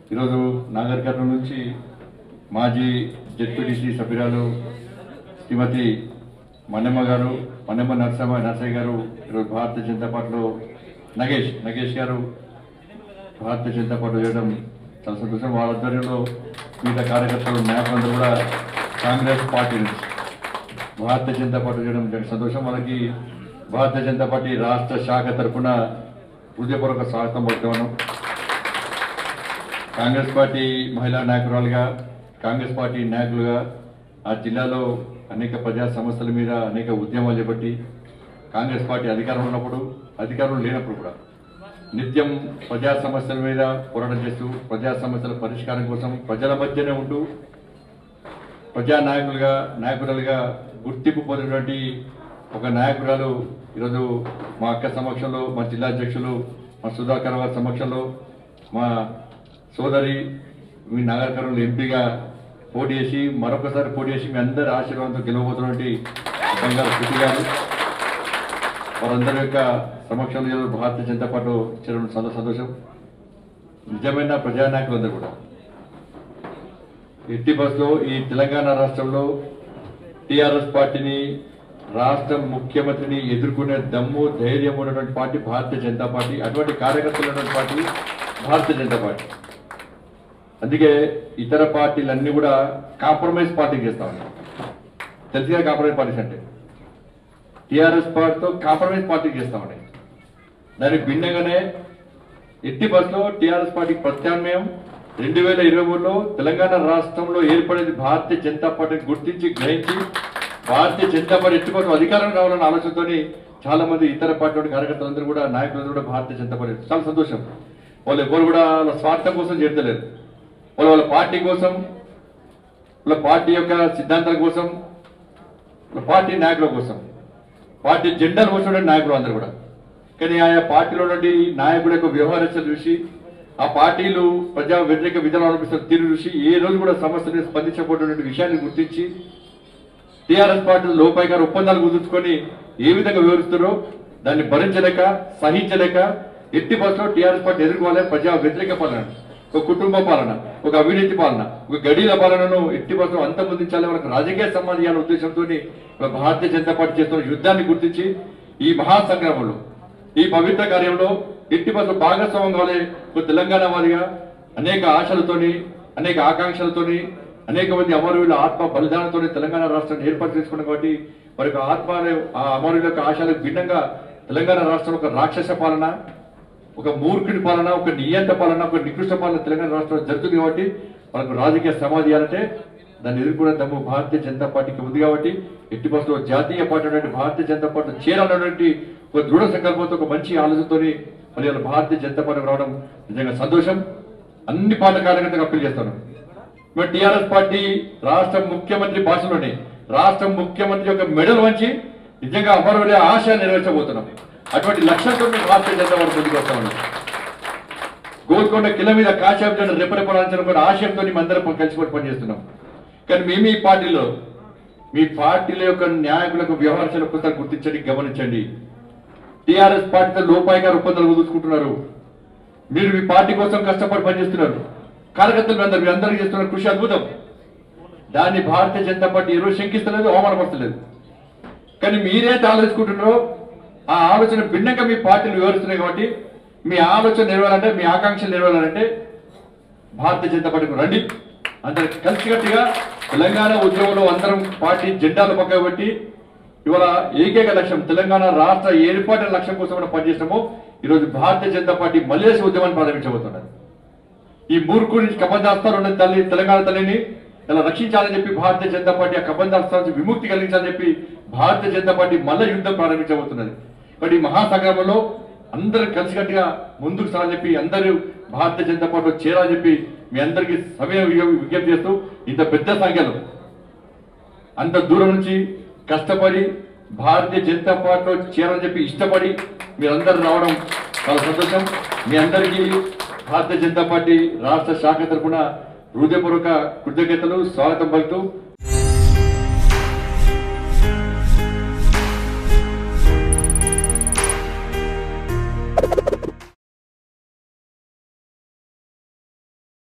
ఈరోజు నాగర్ కర్నూలు నుంచి మాజీ జెడ్పీటీసీ సభ్యురాలు శ్రీమతి మన్నెమ్మ గారు మన్నెమ్మ నరసమ్మ నరసయ్య గారు ఈరోజు భారతీయ జనతా పార్టీలో నగేష్ నగేష్ గారు భారతీయ జనతా పార్టీ చేయడం చాలా సంతోషం వాళ్ళ ఆధ్వర్యంలో మిగతా కార్యకర్తలు నాయకులందరూ కూడా కాంగ్రెస్ పార్టీ నుంచి భారతీయ జనతా పార్టీ చేయడం చాలా సంతోషం వాళ్ళకి భారతీయ జనతా పార్టీ రాష్ట్ర శాఖ తరఫున హృదయపూర్వక స్వాగతం పడుతున్నాను కాంగ్రెస్ పార్టీ మహిళా నాయకురాలుగా కాంగ్రెస్ పార్టీ నాయకులుగా ఆ జిల్లాలో అనేక ప్రజా సమస్యల మీద అనేక ఉద్యమాలు చేపట్టి కాంగ్రెస్ పార్టీ అధికారంలో ఉన్నప్పుడు అధికారంలో లేనప్పుడు కూడా నిత్యం ప్రజా సమస్యల మీద పోరాటం చేస్తూ ప్రజా సమస్యల పరిష్కారం కోసం ప్రజల మధ్యనే ఉంటూ ప్రజా నాయకులుగా నాయకురాలుగా గుర్తింపు పొందినటువంటి ఒక నాయకురాలు ఈరోజు మా అక్క సమక్షంలో మా జిల్లా అధ్యక్షులు మా సుధాకర్ వారి సమక్షంలో మా సోదరి మీ నాగరికరంలో ఎంపీగా పోటీ చేసి మరొకసారి పోటీ చేసి మీ అందరి ఆశీర్వాదంతో గెలవబోతున్నటువంటి బంగారు శృతి గారు వారందరి యొక్క సమక్షంలో ఈరోజు భారతీయ జనతా పార్టీ చేరడం చాలా సంతోషం నిజమైన ప్రజానాయకులందరూ కూడా ఎట్టి బస్సులో ఈ తెలంగాణ రాష్ట్రంలో టిఆర్ఎస్ పార్టీని రాష్ట్ర ముఖ్యమంత్రిని ఎదుర్కొనే దమ్ము ధైర్యం ఉన్నటువంటి పార్టీ భారతీయ జనతా పార్టీ అటువంటి కార్యకర్తలు ఉన్నటువంటి పార్టీ భారతీయ జనతా పార్టీ అందుకే ఇతర పార్టీలన్నీ కూడా కాంప్రమైజ్ పార్టీ చేస్తా ఉన్నాయి తెలుసుగా కాంప్రమైజ్ పార్టీస్ అంటే టిఆర్ఎస్ పార్టీతో కాంప్రమైజ్ పార్టీ చేస్తా ఉన్నాయి దానికి భిన్నంగానే ఎట్టి బస్సులో టిఆర్ఎస్ పార్టీకి ప్రత్యామ్నాయం రెండు వేల ఇరవై మూడులో తెలంగాణ రాష్ట్రంలో ఏర్పడేది భారతీయ జనతా పార్టీని గుర్తించి గ్రహించి భారతీయ జనతా పార్టీ ఎట్టి బస్సు అధికారం రావాలన్న ఆలోచనతో చాలా మంది ఇతర పార్టీ కార్యకర్తలందరూ కూడా నాయకులందరూ కూడా భారతీయ జనతా పార్టీ చాలా సంతోషం వాళ్ళు ఎవరు కూడా వాళ్ళ స్వార్థం కోసం చేరతలేరు వాళ్ళు వాళ్ళ పార్టీ కోసం వాళ్ళ పార్టీ యొక్క సిద్ధాంతాల కోసం వాళ్ళ పార్టీ నాయకుల కోసం పార్టీ జెండాలు కోసం నాయకులు అందరూ కూడా కానీ ఆయా పార్టీలో నుండి నాయకుడి యొక్క వ్యవహారాలు చూసి ఆ పార్టీలు ప్రజా వ్యతిరేక విధానం అనిపిస్తున్న తీరు చూసి ఏ రోజు కూడా సమస్యని స్పందించబడినటువంటి విషయాన్ని గుర్తించి టీఆర్ఎస్ పార్టీ లోపాయి గారు ఒప్పందాలు కుదుర్చుకొని ఏ విధంగా వివరిస్తారో దాన్ని భరించలేక సహించలేక ఎట్టి బస్సులో టీఆర్ఎస్ పార్టీ ఎదుర్కోవాలి ప్రజా వ్యతిరేక పాలన ఒక కుటుంబ పాలన ఒక అవినీతి పాలన ఒక గడీల పాలనను ఎట్టి బస్సులో అంతమొందించాలి మనకు రాజకీయ సంబంధించాల ఉద్దేశంతో భారతీయ జనతా పార్టీ చేస్తున్న యుద్ధాన్ని గుర్తించి ఈ మహాసంగ్రామంలో ఈ పవిత్ర కార్యంలో ఎట్టి బస్సు భాగస్వామ్యం కావాలి ఒక తెలంగాణ వారిగా అనేక ఆశలతోని అనేక ఆకాంక్షలతోని అనేక మంది అమరవీరుల ఆత్మ బలిదానంతో తెలంగాణ రాష్ట్రాన్ని ఏర్పాటు చేసుకున్నాం కాబట్టి వారి యొక్క ఆత్మ అనే ఆ అమరవీరుల యొక్క ఆశలకు భిన్నంగా తెలంగాణ రాష్ట్రం ఒక రాక్షస పాలన ఒక మూర్ఖుడి పాలన ఒక నియంత పాలన ఒక నికృష్ట పాలన తెలంగాణ రాష్ట్రంలో జరుగుతుంది కాబట్టి మనకు రాజకీయ సమాధి అంటే దాన్ని ఎదుర్కొనే దమ్ము భారతీయ జనతా పార్టీకి ఉంది కాబట్టి ఎట్టి బస్సులో జాతీయ పార్టీ అనేటువంటి భారతీయ జనతా పార్టీ చేరాలన్నటువంటి ఒక దృఢ సంకల్పంతో ఒక మంచి ఆలోచనతోని మరి ఇలా భారతీయ జనతా పార్టీ రావడం నిజంగా సంతోషం అన్ని పార్టీ కార్యకర్తలకు అప్పీల్ చేస్తాను మరి టిఆర్ఎస్ పార్టీ రాష్ట్ర ముఖ్యమంత్రి భాషలోనే రాష్ట్ర ముఖ్యమంత్రి యొక్క మెడల్ వంచి నిజంగా అమరవీర ఆశ నెరవేర్చబోతున్నాం అటువంటి లక్ష్యంతో మేము భారతీయ జనతా పార్టీ ముందుకు వస్తామని గోల్కొండ కిల మీద కాశాబ్జన్ రెప్పరెప్పడాల్సిన కూడా ఆశయంతో అందరం కలిసిపోయి పనిచేస్తున్నాం కానీ మేము ఈ పార్టీలో మీ పార్టీల యొక్క నాయకులకు వ్యవహారాల కొత్త గుర్తించండి గమనించండి టిఆర్ఎస్ పార్టీతో లోపాయి గారు ఒప్పందాలు కుదుర్చుకుంటున్నారు మీరు మీ పార్టీ కోసం కష్టపడి పనిచేస్తున్నారు కార్యకర్తలు అందరూ మీరు అందరూ చేస్తున్న కృషి అద్భుతం దాన్ని భారతీయ జనతా పార్టీ ఈరోజు శంకిస్తలేదు అవమానపరచలేదు కానీ మీరైతే ఆలోచించుకుంటున్నారో ఆ ఆలోచన భిన్నంగా మీ పార్టీలు వివరిస్తున్నాయి కాబట్టి మీ ఆలోచన నెరవేరాలంటే మీ ఆకాంక్షలు నెరవేరాలంటే భారతీయ జనతా పార్టీకి రండి అందరు కలిసికట్టుగా తెలంగాణ ఉద్యమంలో అందరం పార్టీ జెండాలు పక్కకు పెట్టి ఇవాళ ఏకైక లక్ష్యం తెలంగాణ రాష్ట్ర ఏర్పాటు లక్ష్యం కోసం కూడా పనిచేసినాము ఈరోజు భారతీయ జనతా పార్టీ మలేసి ఉద్యమాన్ని ప్రారంభించబోతున్నది ఈ మూర్ఖుడి నుంచి కబంధాస్తాలు ఉన్న తల్లి తెలంగాణ తల్లిని ఇలా రక్షించాలని చెప్పి భారతీయ జనతా పార్టీ ఆ కబంధాస్తాల నుంచి విముక్తి కలిగించాలని చెప్పి భారతీయ జనతా పార్టీ మళ్ళీ యుద్ధం ప్రారంభించబోతున్నది కాబట్టి ఈ మహాసంగ్రామంలో అందరూ కలిసికట్టుగా ముందుకు సాగని చెప్పి అందరూ భారతీయ జనతా పార్టీలో చేరాలని చెప్పి మీ అందరికీ సమయం విజ్ఞప్తి చేస్తూ ఇంత పెద్ద సంఖ్యలో అంత దూరం నుంచి కష్టపడి భారతీయ జనతా పార్టీలో చేరాలని చెప్పి ఇష్టపడి మీరందరూ రావడం చాలా సంతోషం మీ అందరికీ భారతీయ జనతా పార్టీ రాష్ట్ర శాఖ తరఫున హృదయపూర్వక కృతజ్ఞతలు స్వాగతం పలుకుతూ